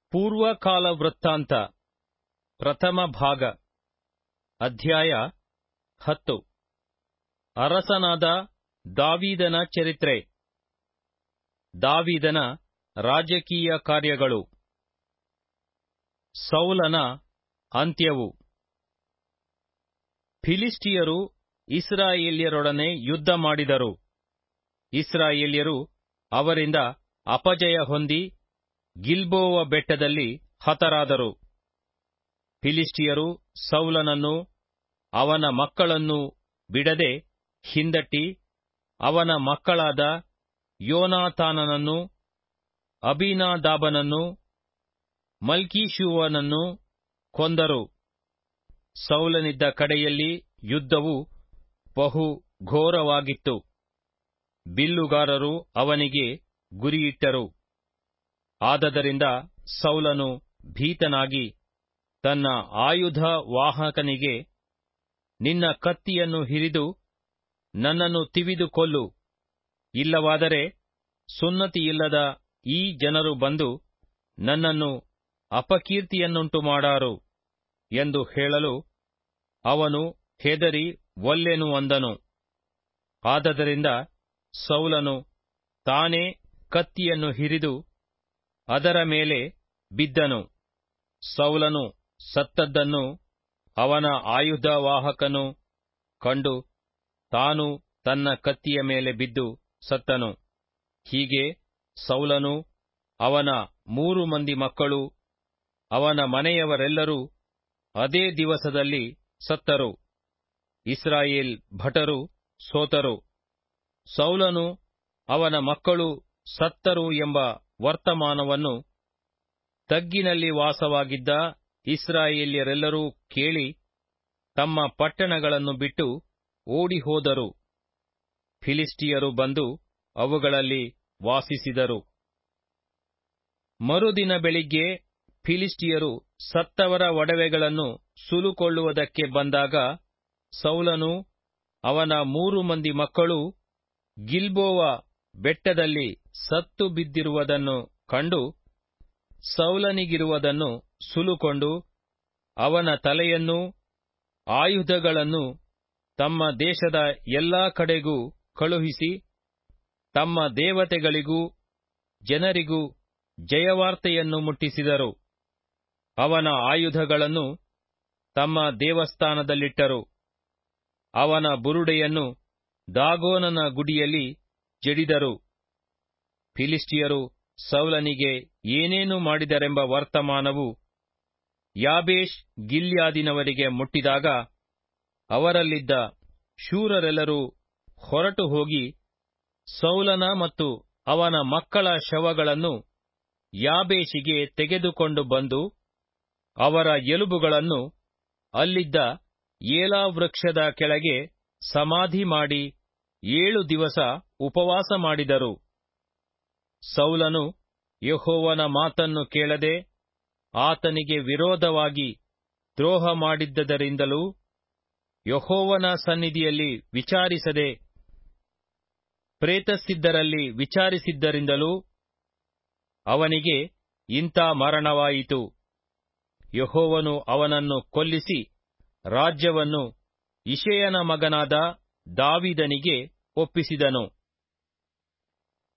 ಪೂರ್ವಕಾಲ ವೃತ್ತಾಂತ ಪ್ರಥಮ ಭಾಗ ಅಧ್ಯಾಯ ಹತ್ತು ಅರಸನಾದ ದಾವೀದನ ಚರಿತ್ರೆ ದಾವೀದನ ರಾಜಕೀಯ ಕಾರ್ಯಗಳು ಸೌಲನ ಅಂತ್ಯವು ಫಿಲಿಸ್ಟಿಯರು ಇಸ್ರಾಯೇಲ್ಯರೊಡನೆ ಯುದ್ಧ ಮಾಡಿದರು ಇಸ್ರಾಯೇಲ್ಯರು ಅವರಿಂದ ಅಪಜಯ ಹೊಂದಿ ಗಿಲ್ಬೋವ ಬೆಟ್ಟದಲ್ಲಿ ಹತರಾದರು ಫಿಲಿಸ್ಟಿಯರು ಸೌಲನನ್ನು ಅವನ ಮಕ್ಕಳನ್ನೂ ಬಿಡದೆ ಹಿಂದಟ್ಟಿ ಅವನ ಮಕ್ಕಳಾದ ಯೋನಾತಾನನನ್ನು ಅಬೀನಾದಾಬನನ್ನು ಮಲ್ಕೀಷೂವನನ್ನು ಕೊಂದರು ಸೌಲನಿದ್ದ ಕಡೆಯಲ್ಲಿ ಯುದ್ಧವು ಬಹು ಘೋರವಾಗಿತ್ತು ಬಿಲ್ಲುಗಾರರು ಅವನಿಗೆ ಗುರಿಯಿಟ್ಟರು ಆದದರಿಂದ ಸೌಲನು ಭೀತನಾಗಿ ತನ್ನ ಆಯುಧ ವಾಹಕನಿಗೆ ನಿನ್ನ ಕತ್ತಿಯನ್ನು ಹಿರಿದು ನನ್ನನ್ನು ತಿವಿದು ಕೊಲ್ಲು ಇಲ್ಲವಾದರೆ ಸುನ್ನತಿಯಿಲ್ಲದ ಈ ಜನರು ಬಂದು ನನ್ನನ್ನು ಅಪಕೀರ್ತಿಯನ್ನುಂಟು ಮಾಡಾರು ಎಂದು ಹೇಳಲು ಅವನು ಹೆದರಿ ಒಲ್ಲೆನು ಅಂದನು ಆದದರಿಂದ ಸೌಲನು ತಾನೇ ಕತ್ತಿಯನ್ನು ಹಿರಿದು ಅದರ ಮೇಲೆ ಬಿದ್ದನು ಸೌಲನು ಸತ್ತದ್ದನ್ನು ಅವನ ಆಯುಧವಾಹಕನು ಕಂಡು ತಾನು ತನ್ನ ಕತ್ತಿಯ ಮೇಲೆ ಬಿದ್ದು ಸತ್ತನು ಹೀಗೆ ಸೌಲನು ಅವನ ಮೂರು ಮಂದಿ ಮಕ್ಕಳು ಅವನ ಮನೆಯವರೆಲ್ಲರೂ ಅದೇ ದಿವಸದಲ್ಲಿ ಸತ್ತರು ಇಸ್ರಾಯೇಲ್ ಭಟರು ಸೋತರು ಸೌಲನು ಅವನ ಮಕ್ಕಳು ಸತ್ತರು ಎಂಬ ವರ್ತಮಾನವನ್ನು ತಗ್ಗಿನಲ್ಲಿ ವಾಸವಾಗಿದ್ದ ಇಸ್ರಾಯೇಲ್ಯರೆಲ್ಲರೂ ಕೇಳಿ ತಮ್ಮ ಪಟ್ಟಣಗಳನ್ನು ಬಿಟ್ಟು ಓಡಿಹೋದರು ಫಿಲಿಸ್ಟಿಯರು ಬಂದು ಅವುಗಳಲ್ಲಿ ವಾಸಿಸಿದರು ಮರುದಿನ ಬೆಳಿಗ್ಗೆ ಫಿಲಿಸ್ಟಿಯರು ಸತ್ತವರ ಒಡವೆಗಳನ್ನು ಸುಲುಕೊಳ್ಳುವುದಕ್ಕೆ ಬಂದಾಗ ಸೌಲನು ಅವನ ಮೂರು ಮಂದಿ ಮಕ್ಕಳು ಗಿಲ್ಬೋವ ಬೆಟ್ಟದಲ್ಲಿ ಸತ್ತು ಬಿದ್ದಿರುವುದನ್ನು ಕಂಡು ಸೌಲನಿಗಿರುವುದನ್ನು ಸುಲುಕೊಂಡು ಅವನ ತಲೆಯನ್ನೂ ಆಯುಧಗಳನ್ನು ತಮ್ಮ ದೇಶದ ಎಲ್ಲಾ ಕಡೆಗೂ ಕಳುಹಿಸಿ ತಮ್ಮ ದೇವತೆಗಳಿಗೂ ಜನರಿಗೂ ಜಯವಾರ್ತೆಯನ್ನು ಮುಟ್ಟಿಸಿದರು ಅವನ ಆಯುಧಗಳನ್ನು ತಮ್ಮ ದೇವಸ್ಥಾನದಲ್ಲಿಟ್ಟರು ಅವನ ಬುರುಡೆಯನ್ನು ದಾಗೋನನ ಗುಡಿಯಲ್ಲಿ ಜಡಿದರು ಫಿಲಿಸ್ಟಿಯರು ಸೌಲನಿಗೆ ಏನೇನು ಮಾಡಿದರೆಂಬ ವರ್ತಮಾನವು ಯಾಬೇಷ್ ಗಿಲ್ಯಾದಿನವರಿಗೆ ಮುಟ್ಟಿದಾಗ ಅವರಲ್ಲಿದ್ದ ಶೂರರೆಲ್ಲರೂ ಹೊರಟು ಹೋಗಿ ಸೌಲನ ಮತ್ತು ಅವನ ಮಕ್ಕಳ ಶವಗಳನ್ನು ಯಾಬೇಷಿಗೆ ತೆಗೆದುಕೊಂಡು ಬಂದು ಅವರ ಎಲುಬುಗಳನ್ನು ಅಲ್ಲಿದ್ದ ಏಲಾ ವೃಕ್ಷದ ಕೆಳಗೆ ಸಮಾಧಿ ಮಾಡಿ ಏಳು ದಿವಸ ಉಪವಾಸ ಮಾಡಿದರು ಸೌಲನು ಯಹೋವನ ಮಾತನ್ನು ಕೇಳದೆ ಆತನಿಗೆ ವಿರೋಧವಾಗಿ ದ್ರೋಹ ಮಾಡಿದ್ದದರಿಂದಲೂ ಯಹೋವನ ಸನ್ನಿಧಿಯಲ್ಲಿ ವಿಚಾರಿಸದೆ ಪ್ರೇತಸಿದ್ಧರಲ್ಲಿ ವಿಚಾರಿಸಿದ್ದರಿಂದಲೂ ಅವನಿಗೆ ಇಂಥ ಮರಣವಾಯಿತು ಯಹೋವನು ಅವನನ್ನು ಕೊಲ್ಲಿಸಿ ರಾಜ್ಯವನ್ನು ಇಷಯನ ಮಗನಾದ ದಾವಿದನಿಗೆ ಒಪ್ಪಿಸಿದನು